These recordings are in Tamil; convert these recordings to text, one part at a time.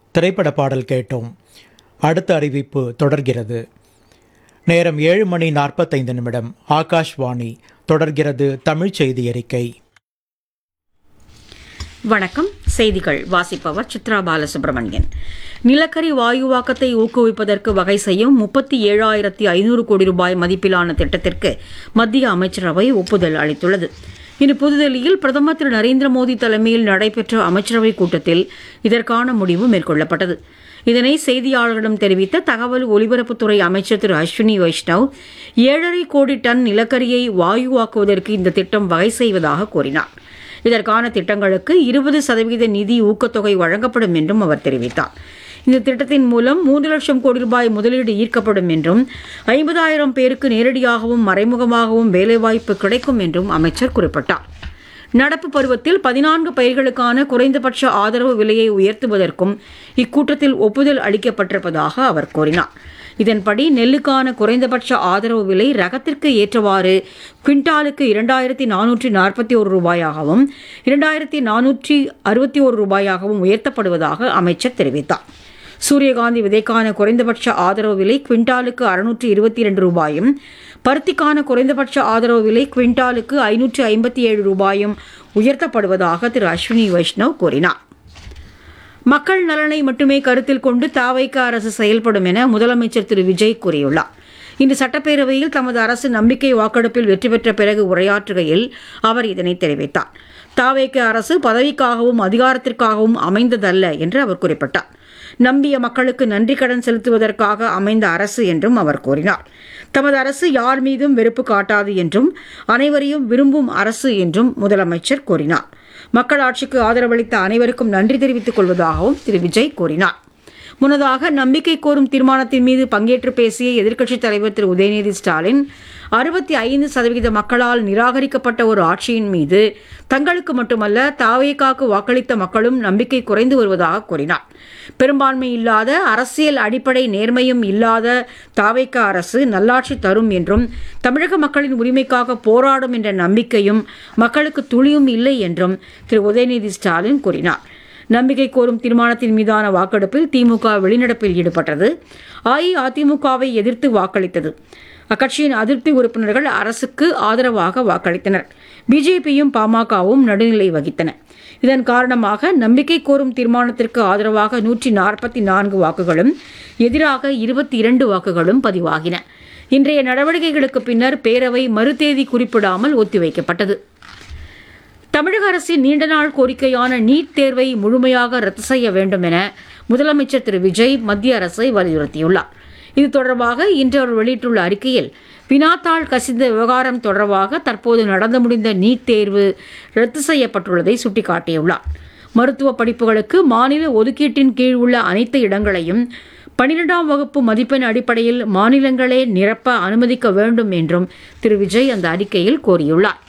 திரைப்பட பாடல் கேட்டோம் அடுத்த அறிவிப்பு தொடர்கிறது நேரம் ஏழு மணி நாற்பத்தைந்து நிமிடம் ஆகாஷ்வாணி தொடர்கிறது தமிழ் செய்தி அறிக்கை வணக்கம் செய்திகள் வாசிப்பவர் சித்ரா பாலசுப்ரமணியன் நிலக்கரி வாயுவாக்கத்தை ஊக்குவிப்பதற்கு வகை செய்யும் முப்பத்தி ஏழாயிரத்தி ஐநூறு கோடி ரூபாய் மதிப்பிலான திட்டத்திற்கு மத்திய அமைச்சரவை ஒப்புதல் அளித்துள்ளது இன்று புதுதில்லியில் பிரதமர் திரு நரேந்திர மோடி தலைமையில் நடைபெற்ற அமைச்சரவைக் கூட்டத்தில் இதற்கான முடிவு மேற்கொள்ளப்பட்டது இதனை செய்தியாளர்களிடம் தெரிவித்த தகவல் ஒலிபரப்புத்துறை அமைச்சர் திரு அஸ்வினி வைஷ்ணவ் ஏழரை கோடி டன் நிலக்கரியை வாயுவாக்குவதற்கு இந்த திட்டம் வகை செய்வதாக கூறினார் இதற்கான திட்டங்களுக்கு இருபது சதவீத நிதி ஊக்கத்தொகை வழங்கப்படும் என்றும் அவர் தெரிவித்தார் இந்த திட்டத்தின் மூலம் மூன்று லட்சம் கோடி ரூபாய் முதலீடு ஈர்க்கப்படும் என்றும் ஐம்பதாயிரம் பேருக்கு நேரடியாகவும் மறைமுகமாகவும் வேலைவாய்ப்பு கிடைக்கும் என்றும் அமைச்சர் குறிப்பிட்டார் நடப்பு பருவத்தில் பதினான்கு பயிர்களுக்கான குறைந்தபட்ச ஆதரவு விலையை உயர்த்துவதற்கும் இக்கூட்டத்தில் ஒப்புதல் அளிக்கப்பட்டிருப்பதாக அவர் கூறினார் இதன்படி நெல்லுக்கான குறைந்தபட்ச ஆதரவு விலை ரகத்திற்கு ஏற்றவாறு குவிண்டாலுக்கு இரண்டாயிரத்தி நானூற்றி நாற்பத்தி ஒரு ரூபாயாகவும் இரண்டாயிரத்தி நானூற்றி அறுபத்தி ஒரு ரூபாயாகவும் உயர்த்தப்படுவதாக அமைச்சர் தெரிவித்தார் சூரியகாந்தி விதைக்கான குறைந்தபட்ச ஆதரவு விலை குவிண்டாலுக்கு அறுநூற்று இருபத்தி இரண்டு ரூபாயும் பருத்திக்கான குறைந்தபட்ச ஆதரவு விலை குவிண்டாலுக்கு ஐநூற்று ஐம்பத்தி ஏழு ரூபாயும் உயர்த்தப்படுவதாக திரு அஸ்வினி வைஷ்ணவ் கூறினார் மக்கள் நலனை மட்டுமே கருத்தில் கொண்டு தாவைக்க அரசு செயல்படும் என முதலமைச்சர் திரு விஜய் கூறியுள்ளார் இன்று சட்டப்பேரவையில் தமது அரசு நம்பிக்கை வாக்கெடுப்பில் வெற்றி பெற்ற பிறகு உரையாற்றுகையில் அவர் இதனை தெரிவித்தார் தாவேக்க அரசு பதவிக்காகவும் அதிகாரத்திற்காகவும் அமைந்ததல்ல என்று அவர் குறிப்பிட்டார் நம்பிய மக்களுக்கு நன்றி கடன் செலுத்துவதற்காக அமைந்த அரசு என்றும் அவர் கூறினார் தமது அரசு யார் மீதும் வெறுப்பு காட்டாது என்றும் அனைவரையும் விரும்பும் அரசு என்றும் முதலமைச்சர் கூறினார் மக்களாட்சிக்கு ஆதரவளித்த அனைவருக்கும் நன்றி தெரிவித்துக் கொள்வதாகவும் திரு விஜய் கூறினார் முன்னதாக நம்பிக்கை கோரும் தீர்மானத்தின் மீது பங்கேற்று பேசிய எதிர்க்கட்சித் தலைவர் திரு உதயநிதி ஸ்டாலின் அறுபத்தி ஐந்து சதவீத மக்களால் நிராகரிக்கப்பட்ட ஒரு ஆட்சியின் மீது தங்களுக்கு மட்டுமல்ல தாவேக்காக்கு வாக்களித்த மக்களும் நம்பிக்கை குறைந்து வருவதாக கூறினார் பெரும்பான்மை இல்லாத அரசியல் அடிப்படை நேர்மையும் இல்லாத தாவேக்கா அரசு நல்லாட்சி தரும் என்றும் தமிழக மக்களின் உரிமைக்காக போராடும் என்ற நம்பிக்கையும் மக்களுக்கு துளியும் இல்லை என்றும் திரு உதயநிதி ஸ்டாலின் கூறினார் நம்பிக்கை கோரும் தீர்மானத்தின் மீதான வாக்கெடுப்பில் திமுக வெளிநடப்பில் ஈடுபட்டது அஇஅதிமுகவை எதிர்த்து வாக்களித்தது அக்கட்சியின் அதிருப்தி உறுப்பினர்கள் அரசுக்கு ஆதரவாக வாக்களித்தனர் பிஜேபியும் பாமகவும் நடுநிலை வகித்தன இதன் காரணமாக நம்பிக்கை கோரும் தீர்மானத்திற்கு ஆதரவாக நூற்றி நாற்பத்தி நான்கு வாக்குகளும் எதிராக இருபத்தி இரண்டு வாக்குகளும் பதிவாகின இன்றைய நடவடிக்கைகளுக்கு பின்னர் பேரவை மறுதேதி குறிப்பிடாமல் ஒத்திவைக்கப்பட்டது தமிழக அரசின் நீண்ட நாள் கோரிக்கையான நீட் தேர்வை முழுமையாக ரத்து செய்ய வேண்டும் என முதலமைச்சர் திரு விஜய் மத்திய அரசை வலியுறுத்தியுள்ளார் இது தொடர்பாக இன்று அவர் வெளியிட்டுள்ள அறிக்கையில் வினாத்தாள் கசிந்த விவகாரம் தொடர்பாக தற்போது நடந்து முடிந்த நீட் தேர்வு ரத்து செய்யப்பட்டுள்ளதை சுட்டிக்காட்டியுள்ளார் மருத்துவ படிப்புகளுக்கு மாநில ஒதுக்கீட்டின் கீழ் உள்ள அனைத்து இடங்களையும் பனிரெண்டாம் வகுப்பு மதிப்பெண் அடிப்படையில் மாநிலங்களே நிரப்ப அனுமதிக்க வேண்டும் என்றும் திரு விஜய் அந்த அறிக்கையில் கோரியுள்ளார்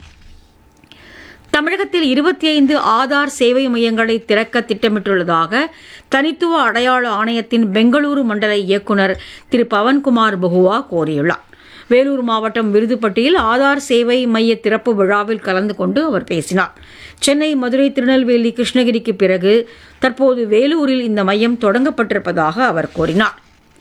தமிழகத்தில் இருபத்தி ஐந்து ஆதார் சேவை மையங்களை திறக்க திட்டமிட்டுள்ளதாக தனித்துவ அடையாள ஆணையத்தின் பெங்களூரு மண்டல இயக்குநர் திரு பவன்குமார் பகுவா கூறியுள்ளார் வேலூர் மாவட்டம் விருதுப்பட்டியில் ஆதார் சேவை மைய திறப்பு விழாவில் கலந்து கொண்டு அவர் பேசினார் சென்னை மதுரை திருநெல்வேலி கிருஷ்ணகிரிக்கு பிறகு தற்போது வேலூரில் இந்த மையம் தொடங்கப்பட்டிருப்பதாக அவர் கூறினார்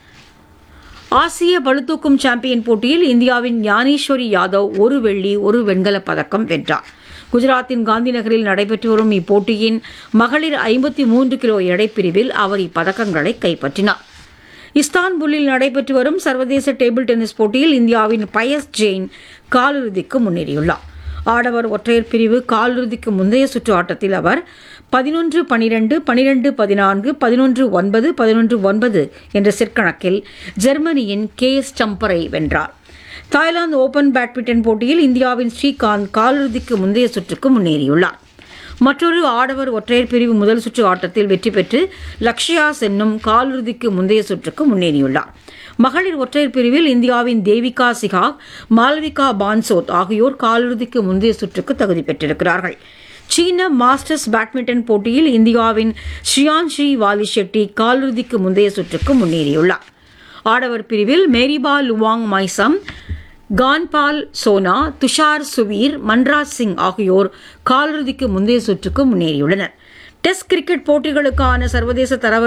ஆசிய பளுதூக்கும் சாம்பியன் போட்டியில் இந்தியாவின் ஞானேஸ்வரி யாதவ் ஒரு வெள்ளி ஒரு வெண்கலப் பதக்கம் வென்றார் குஜராத்தின் காந்தி நகரில் நடைபெற்று வரும் இப்போட்டியின் மகளிர் ஐம்பத்தி மூன்று கிலோ எடைப்பிரிவில் அவர் இப்பதக்கங்களை கைப்பற்றினார் இஸ்தான்புல்லில் நடைபெற்று வரும் சர்வதேச டேபிள் டென்னிஸ் போட்டியில் இந்தியாவின் பயஸ் ஜெயின் காலிறுதிக்கு முன்னேறியுள்ளார் ஆடவர் ஒற்றையர் பிரிவு காலிறுதிக்கு முந்தைய சுற்று ஆட்டத்தில் அவர் பதினொன்று பனிரெண்டு பனிரெண்டு பதினான்கு பதினொன்று ஒன்பது பதினொன்று ஒன்பது என்ற செற்கணக்கில் ஜெர்மனியின் கே ஸ்டம்பரை வென்றார் தாய்லாந்து ஓபன் பேட்மிண்டன் போட்டியில் இந்தியாவின் ஸ்ரீகாந்த் காலிறுதிக்கு முந்தைய சுற்றுக்கு முன்னேறியுள்ளார் மற்றொரு ஆடவர் ஒற்றையர் பிரிவு முதல் சுற்று ஆட்டத்தில் வெற்றி பெற்று லக்ஷயா சென்னும் காலிறுதிக்கு முந்தைய சுற்றுக்கு முன்னேறியுள்ளார் மகளிர் ஒற்றையர் பிரிவில் இந்தியாவின் தேவிகா சிகாக் மால்விகா பான்சோத் ஆகியோர் காலிறுதிக்கு முந்தைய சுற்றுக்கு தகுதி பெற்றிருக்கிறார்கள் சீன மாஸ்டர்ஸ் பேட்மிண்டன் போட்டியில் இந்தியாவின் ஸ்ரீயான்ஷி வாலி ஷெட்டி காலிறுதிக்கு முந்தைய சுற்றுக்கு முன்னேறியுள்ளார் ஆடவர் பிரிவில் மேரிபா லுவாங் மைசம் கான்பால் சோனா துஷார் சுவீர் மன்ராஜ் சிங் ஆகியோர் காலிறுதிக்கு முந்தைய சுற்றுக்கு முன்னேறியுள்ளனர் டெஸ்ட் கிரிக்கெட் போட்டிகளுக்கான சர்வதேச தரவரிசை